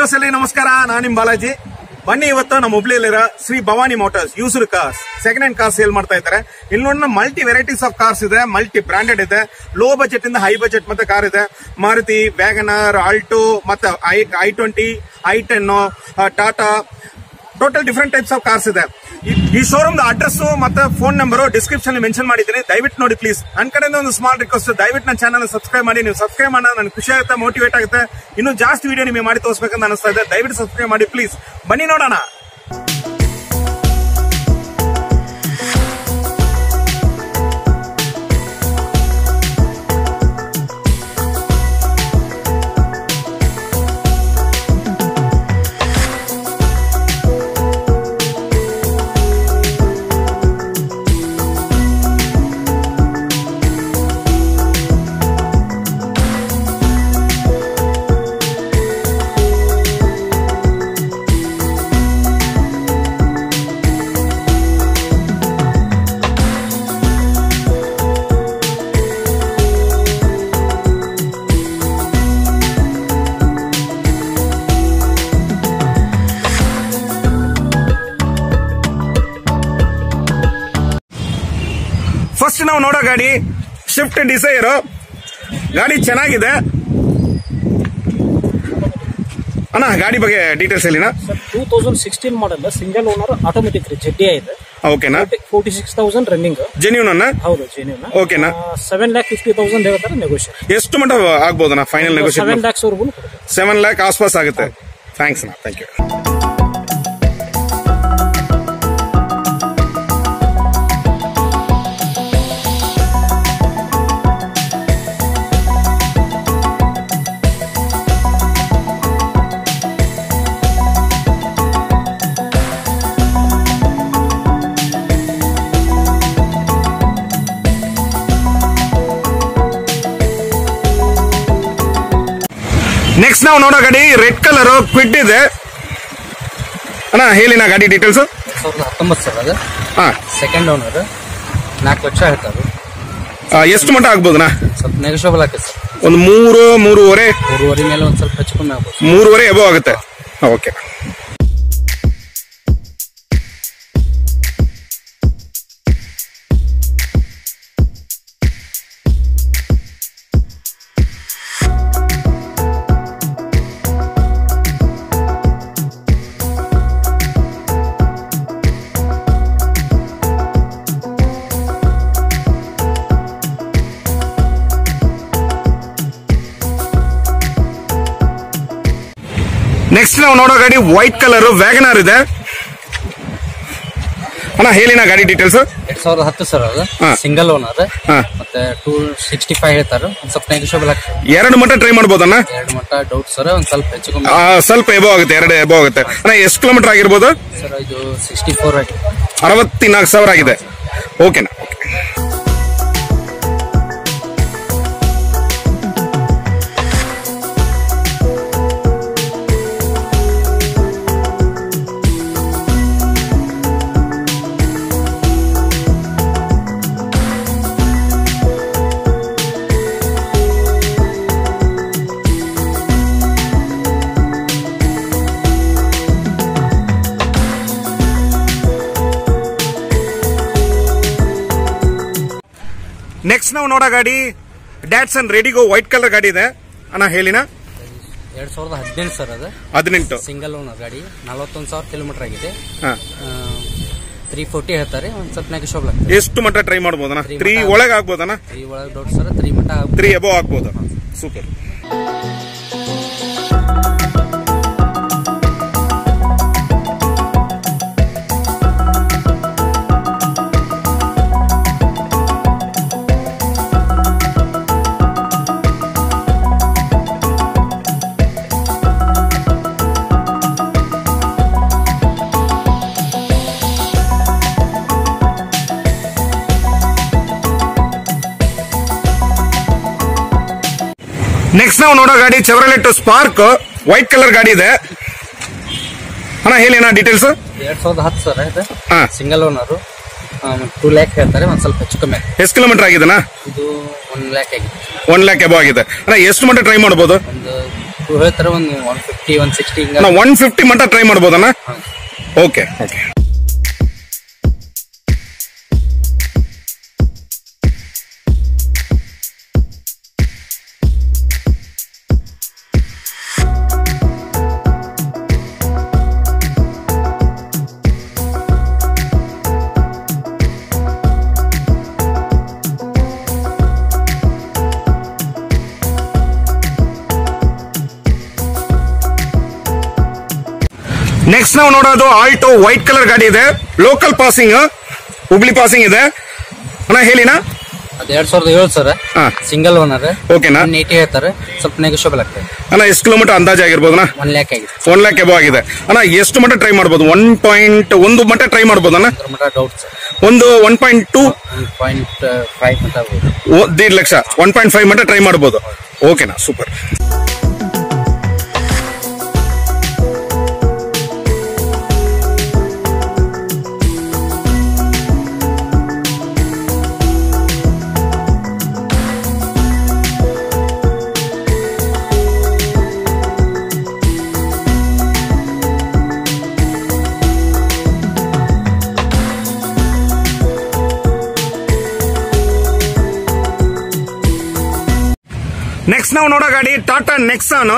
Videos ಅಲ್ಲಿ ನಮಸ್ಕಾರ ನಾನು ನಿಮ್ ಬಾಲಾಜಿ ಬನ್ನಿ ಇವತ್ತು ನಮ್ಮ ಹುಬ್ಳಿಯಲ್ಲಿರೋ Shri Bhavani Motors used cars second hand cars sale ಮಾಡ್ತಾ ಇದ್ದಾರೆ ಇಲ್ಲಿ ನೋಡಿ ಮಲ್ಟಿ ವೆರೈಟೀಸ್ ಆಫ್ ಕಾರ್ಸ್ ಇದೆ ಮಲ್ಟಿ ಬ್ರಾಂಡೆಡ್ ಇದೆ ಲೋ ಬಜೆಟ್ ಇಂದ ಹೈ ಬಜೆಟ್ ಮತ್ತೆ ಕಾರ್ ಇದೆ ಮಾರುತಿ ವ್ಯಾಗನರ್ ಆಲ್ಟೋ ಮತ್ತೆ I I twenty I ten Tata total different types of cars ಇದೆ ಈ- ಈ ಶೋರೂಮ್ ಅಡ್ರೆಸ್ ಮತ್ತೆ ಫೋನ್ ನಂಬರ್ ಡಿಸ್ಕ್ರಿಪ್ಷನ್ ಮೆನ್ಷನ್ ಮಾಡಿದ್ದೀನಿ ದಯವಿಟ್ಟು ನೋಡಿ ಪ್ಲೀಸ್ ನನ್ನ ಕಡೆಯಿಂದ ಒಂದು ಸ್ಮಾಲ್ ರಿಕ್ವೆಸ್ಟ್ ದಯವಿಟ್ಟು ನನ್ನ ಚಾನಲ್ ಸಬ್ಸ್ಕ್ರೈಬ್ ಮಾಡಿ ನೀವು ಸಬ್ಸ್ಕ್ರೈಬ್ ಮಾಡೋದು ನನಗೆ ಖುಷಿ ಆಗುತ್ತೆ ಮೋಟಿವೇಟ್ ಆಗುತ್ತೆ ಇನ್ನೂ ಜಾಸ್ತಿ ವಿಡಿಯೋ ನಿಮಗೆ ಮಾಡಿ ತೋರಿಸ್ಬೇಕಂತ ಅನಿಸ್ತಾ ಇದೆ ದಯವಿಟ್ಟು ಸಬ್ಸ್ಕ್ರೈಬ್ ಮಾಡಿ ಪ್ಲೀಸ್ ಬನ್ನಿ ನೋಡೋಣ ಫಸ್ಟ್ ನಾವು ನೋಡೋ ಗಾಡಿ ಶಿಫ್ಟ್ ಡಿಸೈರ್ ಗಾಡಿ ಚೆನ್ನಾಗಿದೆ ಅಣ್ಣ ಗಾಡಿ ಬಗ್ಗೆ ಡೀಟೇಲ್ಸ್ ಹೇಳಿನ sir two thousand sixteen model single owner automatic ರೀ ಜೆಡ್ಡಿ ಇದೆ ಓಕೆನಾ forty six thousand running genuine ಅನ್ನ ಹೌದು ಜೆನ್ಯೂನ್ ಓಕೆನಾ ಸೆವೆನ್ ಲ್ಯಾಕ್ ಫಿಫ್ಟಿ ತೌಸಂಡ್ ಹೇಳ್ತಾರೆ ನೆಗೋಷಿಯೇಟ್ ಎಷ್ಟು ಮಟ್ಟ ಆಗ್ಬೋದಣ್ಣ ಫೈನಲ್ ನೆಗೋಷಿಯೇಟ್ ಸೆವೆನ್ ಲ್ಯಾಕ್ಸ್ ವರ್ಗು ಕೊಡ್ತಾರೆ ಸೆವೆನ್ ಲ್ಯಾಕ್ ಆಸ್ಪಾಸ್ ಆಗುತ್ತೆ ಥ್ಯಾಂಕ್ಸ್ ಅಣ್ಣ ಥ್ಯಾಂಕ್ ಯು ನೆಕ್ಸ್ಟ್ ನಾವು ನೋಡೋ ಗಾಡಿ ರೆಡ್ ಕಲರ್ ಕ್ವಿಡ್ ಇದೆ ಅಣ್ಣ ಹೇಳಿನ ಗಾಡಿ ಡೀಟೇಲ್ಸ್ ಸಾವಿರದ ಹತ್ತೊಂಬತ್ತು ಸರ್ ಅದು ಹಾ ಸೆಕೆಂಡ್ ಓನರ್ ನಾಲ್ಕು ಲಕ್ಷ ಹೇಳ್ತಾರೆ ಆ, ಎಷ್ಟು ಮಟ್ಟ ಆಗ್ಬೋದಣ್ಣ ಸ್ವಲ್ಪ ನೆಗೋಷಿಯಬಲ್ ಆಗ್ತದೆ ಸರ್ ಒಂದು ಮೂರು ಮೂರುವರೆ ಮೂರುವರೆ ಮೇಲೆ ಒಂದು ಸ್ವಲ್ಪ ಹೆಚ್ಚು ಕಮ್ಮಿ ಆಗ್ಬೋದು ಮೂರುವರೆ ಎಬೋ ಆಗುತ್ತೆ ಓಕೆ ನೆಕ್ಸ್ಟ್ ನಾವು ನೋಡೋ ಗಾಡಿ ವೈಟ್ ಕಲರ್ ವ್ಯಾಗನರ್ ಇದೆ ಅಣ್ಣ ಹೇಳಿನ ಗಾಡಿ ಡೀಟೇಲ್ಸ್ ಎರಡ್ ಸಾವಿರದ ಹತ್ತು ಸರ್ ಅದು ಹಾ. ಸಿಂಗಲ್ ಓನರ್ ಹಾ ಮತ್ತೆ ಟೂ ಸಿಕ್ಸ್ಟಿ ಫೈವ್ ಹೇಳ್ತಾರೆ ಒಂದು ಸ್ವಲ್ಪ ನೆಗೋಷಿಯಬಲ್ ಆಗ್ತದೆ ಎರಡು ಮಟ್ಟ ಟ್ರೈ ಮಾಡ್ಬೋದಣ್ಣ ಎರಡು ಮಟ್ಟ ಡೌಟ್ ಸರ್ ಒಂದು ಸ್ವಲ್ಪ ಹೆಚ್ಚು ಕಮ್ಮಿ ಆ, ಸ್ವಲ್ಪ ಎಬೋ ಆಗುತ್ತೆ ಎರಡು ಎಬೋ ಆಗುತ್ತೆ ಅಣ್ಣ ಎಷ್ಟು ಕಿಲೋಮೀಟರ್ ಆಗಿರ್ಬೋದು ಸರ್ ಇದು ಸಿಕ್ಸ್ಟಿ ಫೋರ್ ಆಗಿ ಅರವತ್ನಾಲ್ಕು ಸಾವಿರ ಆಗಿದೆ ಓಕೆನಾ ನೆಕ್ಸ್ಟ್ ನಾವು ನೋಡೋ ಗಾಡಿ ಡ್ಯಾಟ್ಸನ್ ರೆಡಿಗೋ ವೈಟ್ ಕಲರ್ ಗಾಡಿ ಇದೆ ಅಣ್ಣ ಹೇಳಿನ ಎರಡ್ ಸಾವಿರದ ಹದಿನೆಂಟು ಸರ್ ಅದು ಹದಿನೆಂಟು ಸಿಂಗಲ್ ಓನರ್ ಗಾಡಿ ನಲವತ್ತೊಂದು ಸಾವಿರ ಕಿಲೋಮೀಟರ್ ಆಗಿದೆ ಹಾ ತ್ರೀ ಫೋರ್ಟಿ ಹೇಳ್ತಾರೆ ಒಂದು ಸ್ವಲ್ಪ ನೆಗೋಷಿಯಬಲ್ ಆಗ್ತದೆ ಎಷ್ಟು ಮಟ್ಟ ಟ್ರೈ ಮಾಡ್ಬೋದಣ್ಣ Three ತ್ರೀ ಮಟ್ಟ. ಒಳಗೆ ಆಗ್ಬೋದಣ್ಣ ತ್ರೀ ಒಳಗೆ ಡೌಟ್ ಸರ್ ತ್ರೀ ಮಟ್ಟ ಆಗ್ಬೋದು ತ್ರೀ ಎಬೋ ಆಗ್ಬೋದು ಸೂಪರ್ ನೆಕ್ಸ್ಟ್ ನಾವು ನೋಡೋ ಗಾಡಿ ಚೆವರಲೆಟ್ ಸ್ಪಾರ್ಕ್ ವೈಟ್ ಕಲರ್ ಗಾಡಿ ಇದೆ ಅಣ್ಣ ಹೇಳಿ ಅಣ್ಣ ಡೀಟೇಲ್ಸ್ ಎರಡ್ ಸಾವಿರದ ಹತ್ತು ಸರ್ ಇದು ಹಾ ಸಿಂಗಲ್ ಓನರು ಟೂ ಲ್ಯಾಕ್ ಹೇಳ್ತಾರೆ ಒಂದ್ ಸ್ವಲ್ಪ ಹೆಚ್ಚು ಕಮ್ಮಿ ಆಗಿದೆ. ಎಷ್ಟು ಕಿಲೋಮೀಟರ್ ಆಗಿದೆನಾ ಇದು ಒನ್ ಲ್ಯಾಕ್ ಆಗಿದೆ ಒನ್ ಲ್ಯಾಕ್ ಎಬೋ ಆಗಿದೆ ಅಣ್ಣ ಎಷ್ಟು ಮಟ್ಟ ಟ್ರೈ ಮಾಡ್ಬೋದು ಒಂದು ಟೂ ಹೇಳ್ತಾರೆ ಒಂದು one fifty fifty one sixty ಹಿಂಗ ನಾ ಒನ್ ಫಿಫ್ಟಿ ಮಟ್ಟ ಟ್ರೈ ಮಾಡ್ಬೋದಣ್ಣ ಓಕೆ ಓಕೆ ನೆಕ್ಸ್ಟ್ ನಾವು ನೋಡೋದು ಆಲ್ಟೋ ವೈಟ್ ಕಲರ್ ಗಾಡಿ ಇದೆ ಲೋಕಲ್ ಪಾಸಿಂಗ್ ಹುಬ್ಳಿ ಪಾಸಿಂಗ್ ಇದೆ ಅಣ್ಣ ಹೇಳಿನಾ ಅದ್ ಎರಡ್ ಸಾವಿರದ ಏಳು ಸರ್ ಹಾ. ಸಿಂಗಲ್ ಓನರ್ ಓಕೆನಾ ಒನ್ ಏಯ್ಟಿ ಹೇಳ್ತಾರೆ ಸ್ವಲ್ಪ ನೆಗೋಷಿಯಬಲ್ ಆಗ್ತದೆ ಅಣ್ಣ ಎಷ್ಟು ಕಿಲೋಮೀಟರ್ ಅಂದಾಜು ಆಗಿರ್ಬೋದಣ್ಣ ಒನ್ ಲ್ಯಾಕ್ ಆಗಿದೆ ಒನ್ ಲ್ಯಾಕ್ ಎಬೋ ಆಗಿದೆ ಅಣ್ಣ ಎಷ್ಟು ಮಟ್ಟ ಟ್ರೈ ಮಾಡ್ಬೋದು ಒನ್ ಪಾಯಿಂಟ್ ಒಂದು ಮಟ್ಟ ಟ್ರೈ ಮಾಡ್ಬೋದಣ್ಣ ಅದ್ರ ಮಟ್ಟ ಡೌಟ್ ಸರ್ ಒಂದು one point two one point five ಮಟ್ಟ ಆಗ್ಬೋದು ದೇಡ್ ಲಕ್ಷ ಒನ್ ಪಾಯಿಂಟ್ ಫೈವ್ ಮಟ್ಟ ಟ್ರೈ ಮಾಡ್ಬೋದು ಓಕೆನಾ ಸೂಪರ್ ನೆಕ್ಸ್ಟ್ ನಾವು ನೋಡೋ ಗಾಡಿ ಟಾಟಾ ನೆಕ್ಸಾನ್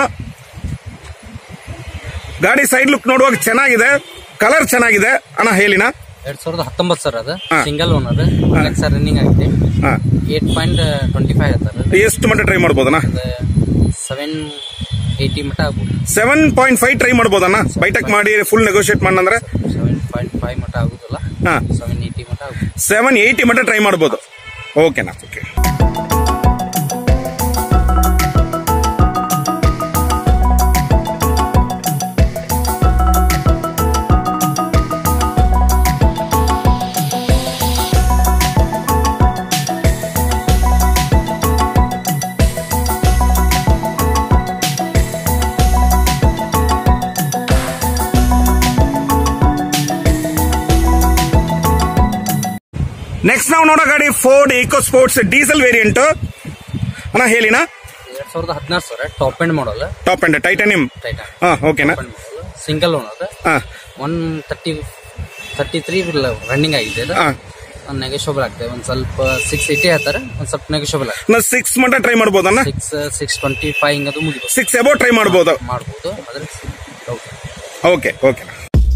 ಗಾಡಿ ಸೈಡ್ ಲುಕ್ ನೋಡುವಾಗ ಚೆನ್ನಾಗಿದೆ ಕಲರ್ ಚೆನ್ನಾಗಿದೆ ಅಣ್ಣ ಹೇಳಿನಾ ಎರಡ್ ಸಾವಿರದ ಹತ್ತೊಂಬತ್ತು ಸರ್ ಅದು ಹಾ. Single owner one lakh sir running ಆಗಿದೆ ಹಾ. ಏಟ್ ಪಾಯಿಂಟ್ ಟ್ವೆಂಟಿ ಫೈವ್ ಹೇಳ್ತಾರೆ ಎಷ್ಟು ಮಟ್ಟ ಟ್ರೈ ಮಾಡ್ಬೋದಣ್ಣ ಸೆವೆನ್ ಏಯ್ಟಿ ಮಟ್ಟ ಆಗ್ಬೋದು ಸೆವೆನ್ ಪಾಯಿಂಟ್ ಫೈವ್ ಟ್ರೈ ಮಾಡ್ಬೋದಣ್ಣ ಬೈಟಕ್ ಮಾಡಿ ಫುಲ್ ನೆಗೋಷಿಯೇಟ್ ಮಾಡಂದ್ರೆ ಸೆವೆನ್ ಪಾಯಿಂಟ್ ಫೈವ್ ಮಟ್ಟ ಆಗುದಿಲ್ಲ ಹಾ ಸೆವೆನ್ ಏಯ್ಟಿ ಮಟ್ಟ ಆಗ್ಬೋದು ಸೆವೆನ್ ಏಯ್ಟಿ ಮಟ್ಟ ಟ್ರೈ ಮಾಡ್ಬೋದು ಓಕೆನಾ ಓಕೆ ನೆಕ್ಸ್ಟ್ ನಾವು ನೋಡೋ ಗಾಡಿ Ford Eco Sports diesel variant ಅಣ್ಣ ಹೇಳಿನಾ ಎರಡ್ ಸಾವಿರದ ಹದಿನಾರು sir top end model top and titanium titan ಹಾ ಓಕೆನಾ ಸಿಂಗಲ್ ಓನರ್ ಹಾ one thirty thirty three running ಆಗಿದೆ ಅದು ಹಾ ನೆಗೋಷಿಯಬಲ್ ಆಗ್ತದೆ ಒಂದ್ ಸ್ವಲ್ಪ ಸಿಕ್ಸ್ ಏಯ್ಟಿ ಹೇಳ್ತಾರೆ ಒಂದ್ ಸ್ವಲ್ಪ ನೆಗೋಷಿಯಬಲ್ ಆಗ್ತದೆ ನಾ ಸಿಕ್ಸ್ ಮಟ್ಟ ಟ್ರೈ ಮಾಡ್ಬೋದಣ್ಣ ಸಿಕ್ಸ್ ಸಿಕ್ಸ್ ಟ್ವೆಂಟಿ ಫೈವ್ ಹಿಂಗದು ಮುಗಿಬೋದು ಸಿಕ್ಸ್ ಎಬೋ ಟ್ರೈ ಮಾಡ್ಬೋದು ಮಾಡ್ಬೋದು ಆದ್ರೆ ಡೌಟ್ ಓಕೆ ಓಕೆ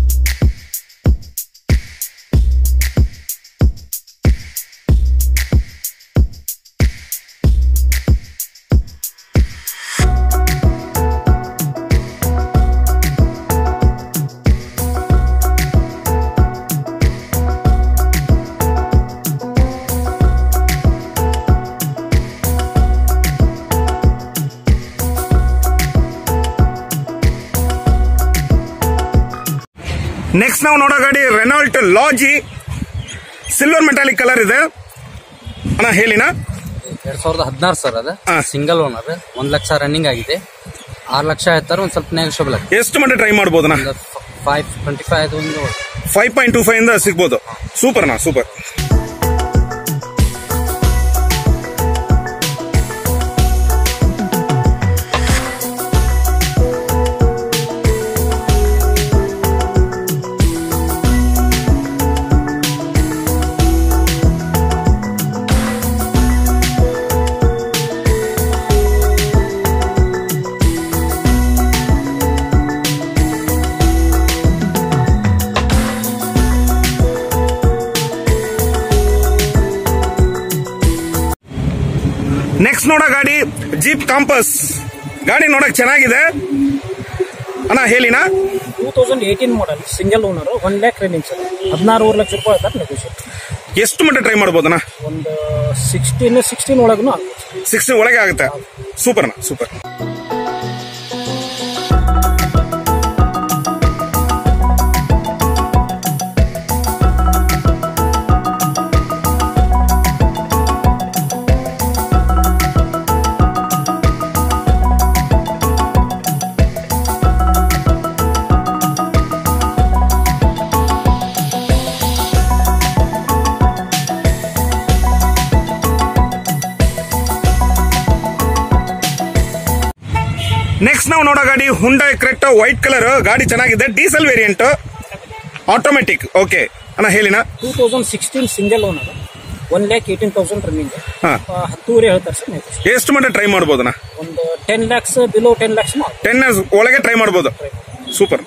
ನೆಕ್ಸ್ಟ್ ನಾವು ನೋಡೋ ಗಾಡಿ Renault Lodgy silver metallic colour ಇದೆ ಅಣ್ಣ ಹೇಳಿನಾ ಎರಡ್ ಸಾವಿರದ ಹದಿನಾರು ಸರ್ ಅದು ಹಾ. ಸಿಂಗಲ್ ಓನರ್ ಒಂದ್ ಲಕ್ಷ ರನ್ನಿಂಗ್ ಆಗಿದೆ ಆರು ಲಕ್ಷ ಹೇಳ್ತಾರೆ ಒಂದ್ ಸ್ವಲ್ಪ ನೆಗೋಷಿಯಬಲ್ ಆಗ್ತದೆ ಎಷ್ಟು ಮಟ್ಟ ಟ್ರೈ ಮಾಡ್ಬೋದಣ್ಣ ಒಂದು ಫೈವ್ ಟ್ವೆಂಟಿ ಫೈವ್ ಅದು ಒಂದು ಫೈವ್ ಪಾಯಿಂಟ್ ಟೂ ಫೈವ್ ಇಂದ ಸಿಗ್ಬೋದು ಸೂಪರ್ ಅಣ್ಣ ಸೂಪರ್ ನೆಕ್ಸ್ಟ್ ನೋಡೋ ಗಾಡಿ ಜೀಪ್ ಕಾಂಪಸ್ ಗಾಡಿ ನೋಡಕ್ ಚೆನ್ನಾಗಿದೆ ಅಣ್ಣ ಹೇಳಿನಾ two thousand eighteen model single owner one lakh running sir ಹದಿನಾರೂವರೆ ಲಕ್ಷ ರೂಪಾಯಿ ಹೇಳ್ತಾರೆ ನೆಗೋಷಿಯೇಟ್ ಎಷ್ಟು ಮಟ್ಟ ಟ್ರೈ ಮಾಡ್ಬೋದಣ್ಣ ಒಂದು ಸಿಕ್ಸ್ಟೀನ್ ಸಿಕ್ಸ್ಟೀನ್ ಒಳಗೂ ಆಗ್ಬೋದು ಸಿಕ್ಸ್ಟಿ ಒಳಗೆ ಆಗುತ್ತೆ ಸೂಪರ್ ಅಣ್ಣ ಸೂಪರ್ ನಾವು ನೋಡೋ ಗಾಡಿ ಹುಂಡೈ ಕ್ರೆಟ್ ವೈಟ್ ಕಲರ್ ಗಾಡಿ ಚೆನ್ನಾಗಿದೆ ಡೀಸೆಲ್ ವೇರಿಯಂಟ್ ಆಟೋಮೆಟಿಕ್ ಓಕೆ ಅಣ್ಣ ಹೇಳಿನ two thousand sixteen single owner one lakh eighteen thousand running ಹಾ. ಹತ್ತೂವರೆ ಹೇಳ್ತಾರೆ ಸರ್ negotiable. ಎಷ್ಟು ಮಟ್ಟ ಟ್ರೈ ಮಾಡ್ಬೋದಣ್ಣ ಒಂದು ten lakhs below ten lakhs ten ಒಳಗೆ ಟ್ರೈ ಮಾಡ್ಬೋದು ಸೂಪರ್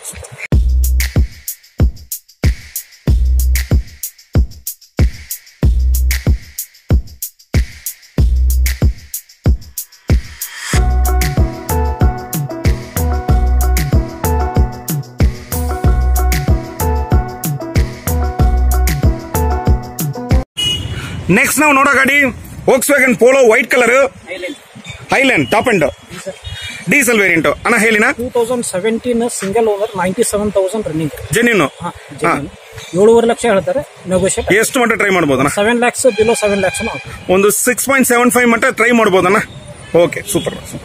ನೆಕ್ಸ್ಟ್ ನಾವು ನೋಡೋ ಗಾಡಿ Volkswagen Polo white colour highland top and diesel variant ಅಣ್ಣ ಹೇಳಿನ two thousand seventeen single owner ninety seven thousand running genuine ಏಳುವರೆ ಲಕ್ಷ ಹೇಳ್ತಾರೆ ನೆಗೋಷಿಯೇಟ್ ಎಷ್ಟು ಮಟ್ಟ ಟ್ರೈ ಮಾಡ್ಬೋದಣ್ಣ seven lakhs below seven lakhs ಒಂದು ಸಿಕ್ಸ್ ಪಾಯಿಂಟ್ ಸೆವೆನ್ ಫೈವ್ ಮಟ್ಟ ಟ್ರೈ ಮಾಡ್ಬೋದಣ್ಣ ಓಕೆ ಸೂಪರ್ ಸೂಪರ್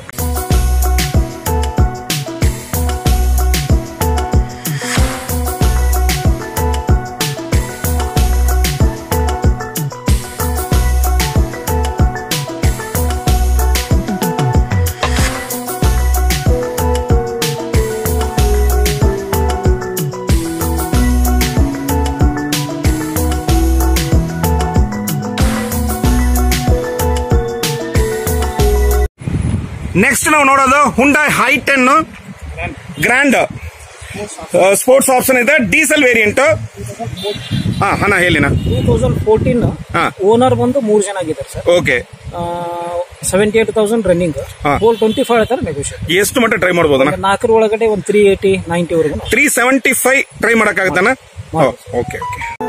ನೆಕ್ಸ್ಟ್ ನಾವು ನೋಡೋದು Hyundai i ten grand sports option ಇದೆ ಡೀಸೆಲ್ ವೇರಿಯಂಟ್ ಹಾ ಹಣ ಹೇಳಿನ ಟೂ ತೌಸಂಡ್ ಫೋರ್ಟೀನ್ ಹಾ. ಓನರ್ ಬಂದು ಮೂರು ಜನ ಆಗಿದ್ದಾರೆ sir okay seventy eight thousand running ಹಾ. ಫೋರ್ ಟ್ವೆಂಟಿ ಫೈವ್ ಹೇಳ್ತಾರೆ ನೆಗೋಷಿಯೇಟ್ ಎಷ್ಟು ಮಟ್ಟ ಟ್ರೈ ಮಾಡ್ಬೋದಣ್ಣ ನಾಲ್ಕರ ಒಳಗಡೆ ಒಂದು ತ್ರೀ ಏಯ್ಟಿ ನೈಂಟಿವರೆಗೂ ತ್ರೀ ಸೆವೆಂಟಿ ಫೈವ್ ಟ್ರೈ ಮಾಡಕ್ಕಾಗತ್ತಣ್ಣ ಮಾಡ್ಬೋದು. Okay okay